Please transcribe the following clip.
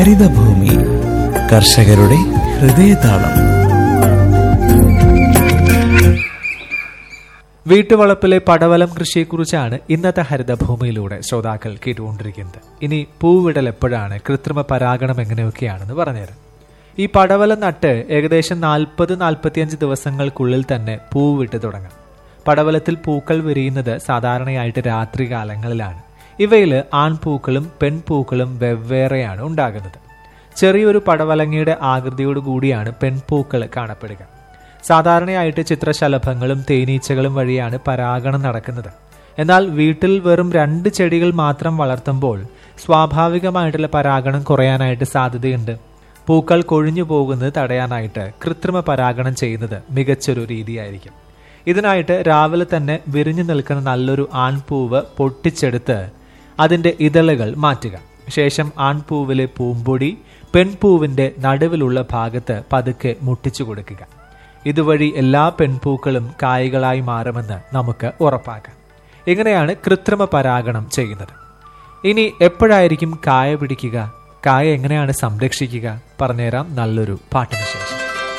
ഹരിതഭൂമി കർഷകരുടെ ഹൃദയതാളം വീട്ടുവളപ്പിലെ പടവലം കൃഷിയെക്കുറിച്ചാണ് ഇന്നത്തെ ഹരിതഭൂമിയിലൂടെ ശ്രോതാക്കൾ കേട്ടുകൊണ്ടിരിക്കുന്നത് ഇനി പൂവിടൽ എപ്പോഴാണ് കൃത്രിമ പരാഗണം എങ്ങനെയൊക്കെയാണെന്ന് പറഞ്ഞുതരാം ഈ പടവലം നട്ട് ഏകദേശം നാൽപ്പത് നാൽപ്പത്തിയഞ്ച് ദിവസങ്ങൾക്കുള്ളിൽ തന്നെ പൂവിട്ട് തുടങ്ങാം പടവലത്തിൽ പൂക്കൾ വിരിയുന്നത് സാധാരണയായിട്ട് രാത്രി കാലങ്ങളിലാണ് ഇവയിൽ ആൺപൂക്കളും പെൺപൂക്കളും വെവ്വേറെയാണ് ഉണ്ടാകുന്നത് ചെറിയൊരു പടവലങ്ങയുടെ ആകൃതിയോട് കൂടിയാണ് പെൺപൂക്കൾ കാണപ്പെടുക സാധാരണയായിട്ട് ചിത്രശലഭങ്ങളും തേനീച്ചകളും വഴിയാണ് പരാഗണം നടക്കുന്നത് എന്നാൽ വീട്ടിൽ വെറും രണ്ട് ചെടികൾ മാത്രം വളർത്തുമ്പോൾ സ്വാഭാവികമായിട്ടുള്ള പരാഗണം കുറയാനായിട്ട് സാധ്യതയുണ്ട് പൂക്കൾ കൊഴിഞ്ഞു പോകുന്നത് തടയാനായിട്ട് കൃത്രിമ പരാഗണം ചെയ്യുന്നത് മികച്ചൊരു രീതിയായിരിക്കും ഇതിനായിട്ട് രാവിലെ തന്നെ വിരിഞ്ഞു നിൽക്കുന്ന നല്ലൊരു ആൺപൂവ് പൊട്ടിച്ചെടുത്ത് അതിന്റെ ഇതളുകൾ മാറ്റുക ശേഷം ആൺപൂവിലെ പൂമ്പൊടി പെൺപൂവിന്റെ നടുവിലുള്ള ഭാഗത്ത് പതുക്കെ മുട്ടിച്ചു കൊടുക്കുക ഇതുവഴി എല്ലാ പെൺപൂക്കളും കായ്കളായി മാറുമെന്ന് നമുക്ക് ഉറപ്പാക്കാം ഇങ്ങനെയാണ് കൃത്രിമ പരാഗണം ചെയ്യുന്നത് ഇനി എപ്പോഴായിരിക്കും കായ പിടിക്കുക കായ എങ്ങനെയാണ് സംരക്ഷിക്കുക പറഞ്ഞുതരാം നല്ലൊരു പാട്ടിന് ശേഷം